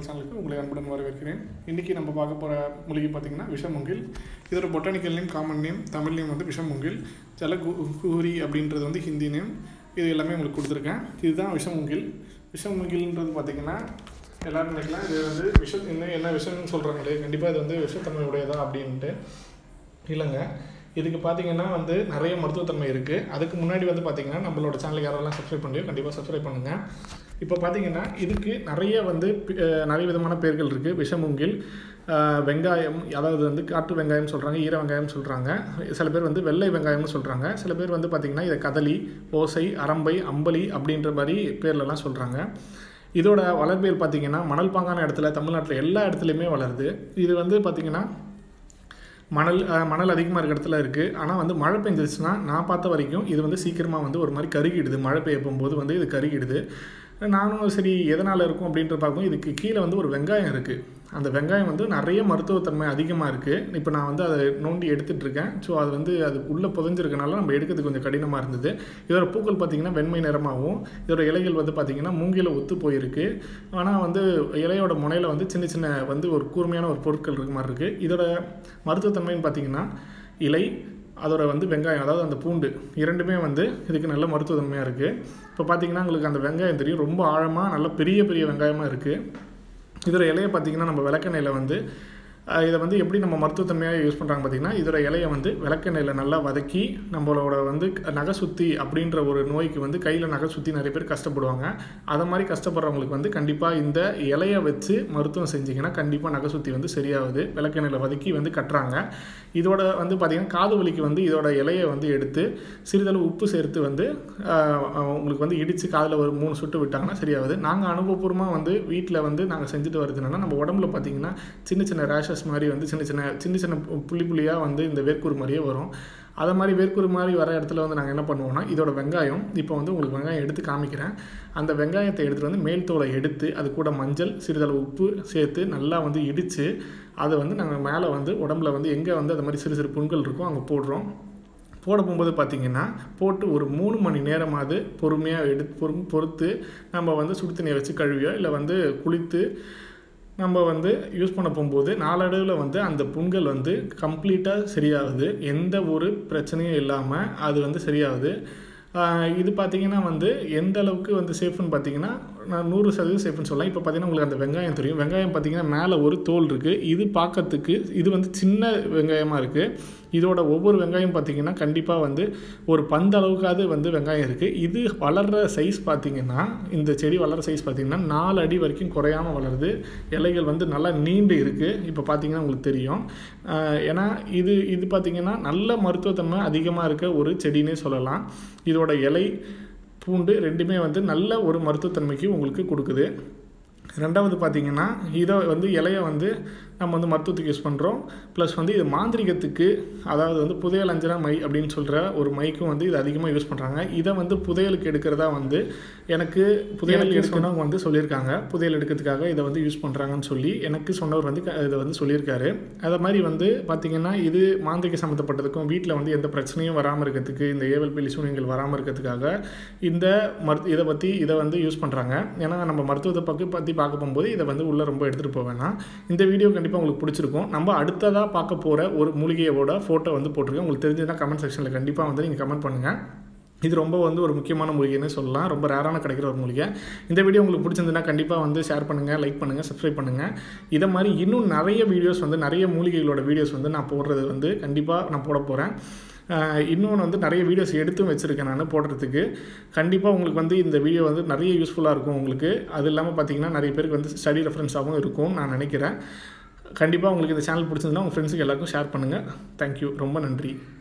சேனலுக்கு உங்களை அன்புடன் வரவேற்கிறேன் இன்றைக்கி நம்ம பார்க்க போகிற மூலிகை பார்த்திங்கன்னா விஷமுங்கில் இதோட botanical name common name Tamil name வந்து விஷமுங்கில் ஜலகுரி அப்படின்றது வந்து ஹிந்தி நேம் இது எல்லாமே உங்களுக்கு கொடுத்துருக்கேன் இதுதான் விஷமுங்கில் விஷமுங்கில்ன்றது பார்த்திங்கன்னா எல்லாரும் நினைக்கலாம் இது வந்து விஷம் இன்னும் என்ன விஷம்னு சொல்கிறாங்களே கண்டிப்பாக இது வந்து விஷத்தன்மை உடையதா அப்படின்ட்டு இல்லைங்க இதுக்கு பார்த்தீங்கன்னா வந்து நிறைய மருத்துவத்தன்மை இருக்குது அதுக்கு முன்னாடி வந்து பார்த்தீங்கன்னா நம்மளோட சேனலுக்கு யாரெல்லாம் சப்ஸ்கிரைப் பண்ணியோ கண்டிப்பாக சப்ஸ்கிரைப் பண்ணுங்கள் இப்போ பார்த்தீங்கன்னா இதுக்கு நிறைய வந்து பி- அஹ் நிறைய விதமான பேர்கள் இருக்குது விஷமுங்கில் அஹ் வெங்காயம் அதாவது வந்து காட்டு வெங்காயம் சொல்கிறாங்க ஈர வெங்காயம் சொல்கிறாங்க சில பேர் வந்து வெள்ளை வெங்காயம்னு சொல்கிறாங்க சில பேர் வந்து பார்த்திங்கன்னா இதை கதலி ஓசை அரம்பை அம்பலி அப்படின்ற மாதிரி பேர்லலாம் சொல்கிறாங்க இதோட வளர்பியல் பார்த்திங்கன்னா மணல் பாங்கான இடத்துல தமிழ்நாட்டில் எல்லா இடத்துலையுமே வளருது இது வந்து பார்த்திங்கன்னா மணல் அஹ், மணல் அதிகமாக இருக்க இடத்துல இருக்குது ஆனால் வந்து மழை பெஞ்சிருச்சுன்னா நான் பார்த்த வரைக்கும் இது வந்து சீக்கிரமாக வந்து ஒரு மாதிரி கருகிடுது மழை பெய்ய போகும்போது வந்து இது கருகிடுது நானும் சரி எதனால் இருக்கும் அப்படின்ற பார்க்கும்போது இதுக்கு கீழே வந்து ஒரு வெங்காயம் இருக்குது அந்த வெங்காயம் வந்து நிறைய மருத்துவத்தன்மை அதிகமாக இருக்குது இப்போ நான் வந்து அதை நோண்டி எடுத்துட்டு இருக்கேன் ஸோ அது வந்து அது உள்ளே புதைஞ்சிருக்கனால நம்ம எடுக்கிறது கொஞ்சம் கடினமாக இருந்தது இதோட பூக்கள் பார்த்திங்கன்னா வெண்மை நிறமாகவும் இதோட இலைகள் வந்து பார்த்திங்கன்னா மூங்கில ஒத்து போயிருக்கு ஆனால் வந்து இலையோட முனையில் வந்து சின்ன சின்ன வந்து ஒரு கூர்மையான ஒரு பொருட்கள் இருக்க மாதிரி இருக்குது இதோட மருத்துவத்தன்மைன்னு பார்த்திங்கன்னா இலை அதோட வந்து வெங்காயம் அதாவது அந்த பூண்டு இரண்டுமே வந்து இதுக்கு நல்ல மருத்துவத்தன்மையாக இருக்குது இப்போ பார்த்தீங்கன்னா உங்களுக்கு அந்த வெங்காயம் தெரியும் ரொம்ப ஆழமாக நல்ல பெரிய பெரிய வெங்காயமாக இருக்குது இதோட இலையை பார்த்தீங்கன்னா நம்ம விளக்கெண்ணெயில் வந்து அஹ், இதை வந்து எப்படி நம்ம மருத்துவத்தன்மையாக யூஸ் பண்ணுறாங்க பார்த்தீங்கன்னா இதோட இலையை வந்து விளக்கெண்ணெயில் நல்லா வதக்கி நம்மளோட வந்து நகை சுத்தி அப்படின்ற ஒரு நோய்க்கு வந்து கையில் நகை சுற்றி நிறைய பேர் கஷ்டப்படுவாங்க அதை மாதிரி கஷ்டப்படுறவங்களுக்கு வந்து கண்டிப்பாக இந்த இலையை வச்சு மருத்துவம் செஞ்சிங்கன்னா கண்டிப்பாக நகை சுத்தி வந்து சரியாகுது விளக்கெண்ணெயில் வதக்கி வந்து கட்டுறாங்க இதோட வந்து பார்த்திங்கன்னா காது வலிக்கு வந்து இதோட இலையை வந்து எடுத்து சிறிதளவு உப்பு சேர்த்து வந்து ஆஹ், ஆஹ், உங்களுக்கு வந்து இடித்து காதில் ஒரு மூணு சுட்டு விட்டாங்கன்னா சரியாகுது நாங்கள் அனுபவபூர்வமாக வந்து வீட்டில் வந்து நாங்கள் செஞ்சுட்டு வருது என்னன்னா நம்ம உடம்புல பார்த்திங்கன்னா சின்ன சின்ன ரேஷஸ் மாதிரி வந்து சின்ன சின்ன சின்ன சின்ன புள்ளி புள்ளியாக வந்து இந்த வேர்க்கூறு மாதிரியே வரும் அதை மாதிரி வேர்க்கூறு மாதிரி வர இடத்துல வந்து நாங்கள் என்ன பண்ணுவோம்னா இதோட வெங்காயம் இப்போ வந்து உங்களுக்கு வெங்காயம் எடுத்து காமிக்கிறேன் அந்த வெங்காயத்தை எடுத்துகிட்டு வந்து மேல் தோலை எடுத்து அது கூட மஞ்சள் சிறிதளவு உப்பு சேர்த்து நல்லா வந்து இடித்து அதை வந்து நாங்கள் மேலே வந்து உடம்புல வந்து எங்கே வந்து அது மாதிரி சிறு சிறு புண்கள் இருக்கோ அங்கே போடுறோம் போட போகும்போது பார்த்தீங்கன்னா போட்டு ஒரு மூணு மணி நேரமாவது பொறுமையாக எடுத்து பொறு பொறுத்து நம்ம வந்து சுடு தண்ணியை வச்சு கழுவியோ இல்லை வந்து குளித்து நம்ம வந்து யூஸ் பண்ண போகும்போது நாளடைவில் வந்து அந்த புண்கள் வந்து கம்ப்ளீட்டாக சரியாகுது எந்த ஒரு பிரச்சனையும் இல்லாமல் அது வந்து சரியாகுது ஆஹ் இது பார்த்தீங்கன்னா வந்து எந்த அளவுக்கு வந்து சேஃப்னு பார்த்தீங்கன்னா நான் நூறு சதவீதம் சேஃப்னு சொல்லலாம் இப்போ பார்த்தீங்கன்னா உங்களுக்கு அந்த வெங்காயம் தெரியும் வெங்காயம் பார்த்தீங்கன்னா மேலே ஒரு தோல் இருக்குது இது பார்க்கறதுக்கு இது வந்து சின்ன வெங்காயமாக இருக்குது இதோட ஒவ்வொரு வெங்காயம் பார்த்தீங்கன்னா கண்டிப்பாக வந்து ஒரு பந்து அளவுக்காவது வந்து வெங்காயம் இருக்குது இது வளர்கிற சைஸ் பார்த்தீங்கன்னா இந்த செடி வளர்கிற சைஸ் பார்த்தீங்கன்னா நாலு அடி வரைக்கும் குறையாமல் வளருது இலைகள் வந்து நல்லா நீண்டு இருக்குது இப்போ பார்த்தீங்கன்னா உங்களுக்கு தெரியும் ஆஹ் ஏன்னா இது இது பார்த்தீங்கன்னா நல்ல மருத்துவத்தன்மை அதிகமாக இருக்க ஒரு செடின்னே சொல்லலாம் இதோட இலை பூண்டு ரெண்டுமே வந்து நல்ல ஒரு மருத்துவத்தன்மைக்கு உங்களுக்கு கொடுக்குது ரெண்டாவது பார்த்தீங்கன்னா இதை வந்து இலையை வந்து நம்ம வந்து மருத்துவத்துக்கு யூஸ் பண்ணுறோம் ப்ளஸ் வந்து இது மாந்திரிகத்துக்கு அதாவது வந்து புதையல் அஞ்சனா மை அப்படின்னு சொல்கிற ஒரு மைக்கும் வந்து இது அதிகமாக யூஸ் பண்ணுறாங்க இதை வந்து புதையலுக்கு எடுக்கிறதா வந்து எனக்கு புதையல் எடுக்கணும் வந்து சொல்லியிருக்காங்க புதையல் எடுக்கிறதுக்காக இதை வந்து யூஸ் பண்ணுறாங்கன்னு சொல்லி எனக்கு சொன்னவர் வந்து க- இதை வந்து சொல்லியிருக்காரு அதை மாதிரி வந்து பார்த்திங்கன்னா இது மாந்திரிக சம்மந்தப்பட்டதுக்கும் வீட்டில் வந்து எந்த பிரச்சனையும் வராமல் இருக்கிறதுக்கு இந்த ஏவல் பில்லி சூனியங்கள் வராமல் இருக்கிறதுக்காக இந்த மருத்து இதை பற்றி இதை வந்து யூஸ் பண்ணுறாங்க ஏன்னா நம்ம மருத்துவத்தை பற்றி பற்றி பார்க்க போகும்போது இதை வந்து உள்ளே ரொம்ப எடுத்துகிட்டு போக வேணாம் இந்த வீடியோ கண்டிப்பாக உங்களுக்கு பிடிச்சிருக்கும் நம்ம அடுத்ததாக பார்க்க போகிற ஒரு மூலிகையோட ஃபோட்டோ வந்து போட்டிருக்கேன் உங்களுக்கு தெரிஞ்சதுன்னா கமெண்ட் செக்ஷனில் கண்டிப்பாக வந்து நீங்கள் கமெண்ட் பண்ணுங்கள் இது ரொம்ப வந்து ஒரு முக்கியமான மூலிகைன்னு சொல்லலாம் ரொம்ப ரேரான கிடைக்கிற ஒரு மூலிகை இந்த வீடியோ உங்களுக்கு பிடிச்சிருந்துன்னா கண்டிப்பாக வந்து ஷேர் பண்ணுங்கள் லைக் பண்ணுங்கள் சப்ஸ்கிரைப் பண்ணுங்கள் இதை மாதிரி இன்னும் நிறைய வீடியோஸ் வந்து நிறைய மூலிகைகளோட வீடியோஸ் வந்து நான் போடுறது வந்து கண்டிப்பாக நான் போட போகிறேன் இன்னொன்று வந்து நிறைய வீடியோஸ் எடுத்தும் வச்சுருக்கேன் நான் போடுறதுக்கு கண்டிப்பாக உங்களுக்கு வந்து இந்த வீடியோ வந்து நிறைய யூஸ்ஃபுல்லாக இருக்கும் உங்களுக்கு அது இல்லாமல் பார்த்தீங்கன்னா நிறைய பேருக்கு வந்து ஸ்டடி ரெஃபரன்ஸாகவும் இருக்கும் நான் நினைக்கிறேன் கண்டிப்பாக உங்களுக்கு இந்த சேனல் பிடிச்சிருந்தா உங்கள் ஃப்ரெண்ட்ஸுக்கு எல்லாருக்கும் ஷேர் பண்ணுங்கள் தேங்க்யூ ரொம்ப நன்றி